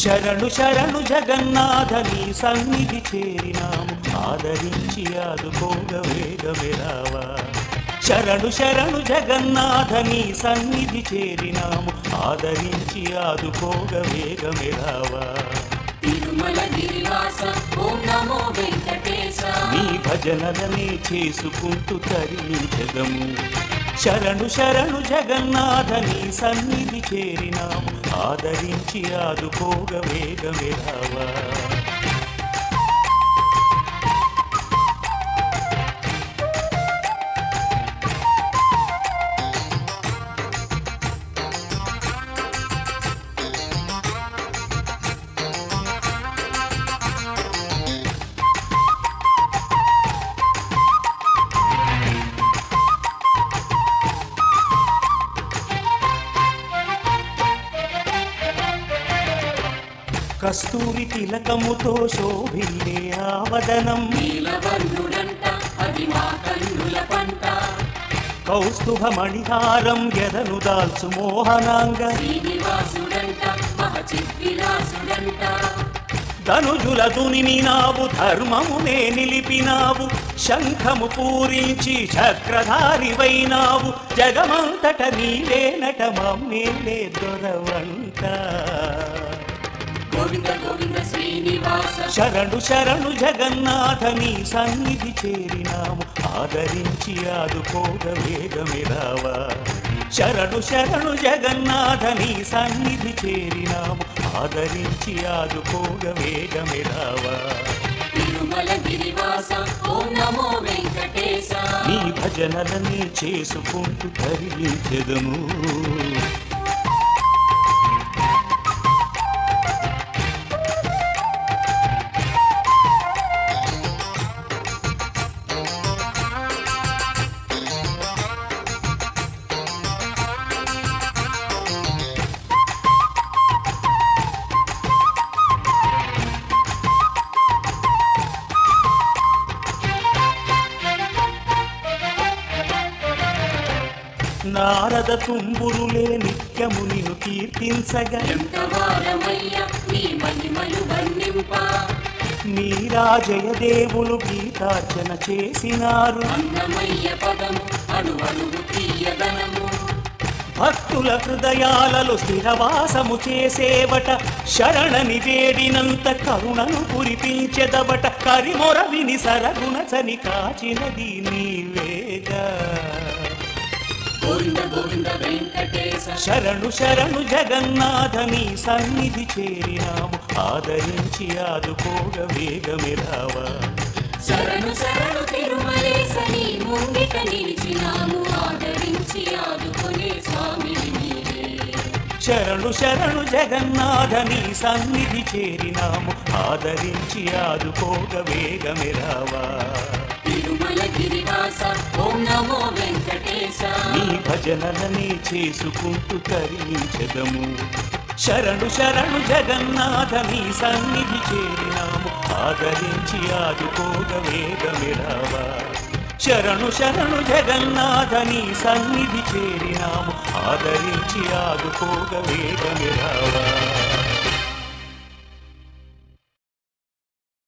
శరణు శరణు జగన్నాథ నీ సన్నిధి చేరినాము ఆదరించి ఆదుకోగ వేగమెరావా శరణు శరణు జగన్నాథ నీ సన్నిధి చేరినాము ఆదరించి ఆదుకోగ వేగమెరావా తిరుమల గిరివాస ఓం నమో వెంకటేశ నీ భజనలనే చేసుకుంటూ తరించదము శరణు శరణు జగన్నాథ నీ సన్నిధి చేరినాము ఆదరించి ఆదుకోగ వేగమెరావా కస్తూరి తిలకముతో శోభిల్లే ఆవదనం నీలవర్ణుడంట అది మా కన్నుల పంట కౌస్తుభ మణిహారం ఎదను దాల్చు మోహనాంగ శ్రీనివాసుడంట మహచిద్విలాసుడంట ధనుజుల దునిమినావు ధర్మమునే నిలిపినావు శంఖము పూరించి చక్రధారివైనావు జగమంతట నీవే నట మమ్మేలే దొరవంట గోవింద గోవింద శ్రీనివాస శరణు శరణు జగన్నాథ నీ సన్నిధి చేరినాము ఆదరించి ఆదుకోగ వేగమిరావా శరణు శరణు జగన్నాథ నీ సన్నిధి చేరినాము ఆదరించి ఆదుకోగ వేగమిరావా తిరుమల గిరివాస ఓం నమో వెంకటేశ నీ భజనలనే చేసుకుంటూ తరించెదము నారద తుంబురులే నిత్యము నిన్ను కీర్తించగా ఎంత వారమయ్య నీ మహిమలు వర్ణింప నీరాజయ దేవులు గీతార్చన చేసినారు అన్నమయ్య పదము అణు అణువు తీయదనము భక్తుల హృదయాలలో స్థిరవాసము చేసేవట శరణని వేడినంత కరుణను కురిపించెదవట కరిమొర విని సరగుణ చని కాచినది నీవేగా గోవింద గోవింద వెంకటేశ శరణు శరణు జగన్నాథ నీ సన్నిధి చేరినాము ఆదరించి ఆదుకోగ వేగమిరావా శరణు శరణు తిరుమలేశ నీ ముంగిట నిలిచినాము ఆదరించి ఆదుకునే స్వామిని నీవే శరణు శరణు జగన్నాథ నీ సన్నిధి చేరినాము ఆదరించి ఆదుకోగ వేగమిరావా తిరుమల గిరివాస ఓం నమో వెంకటేశ నీ భజనలనే చేసుకుంటూ తరించదము శరణు శరణు జగన్నాథ నీ సన్నిధి చేరినాము ఆదరించి ఆదుకోగ వేగమిరావా శరణు శరణు జగన్నాథ నీ సన్నిధి చేరినాము ఆదరించి ఆదుకోగ వేగమిరావా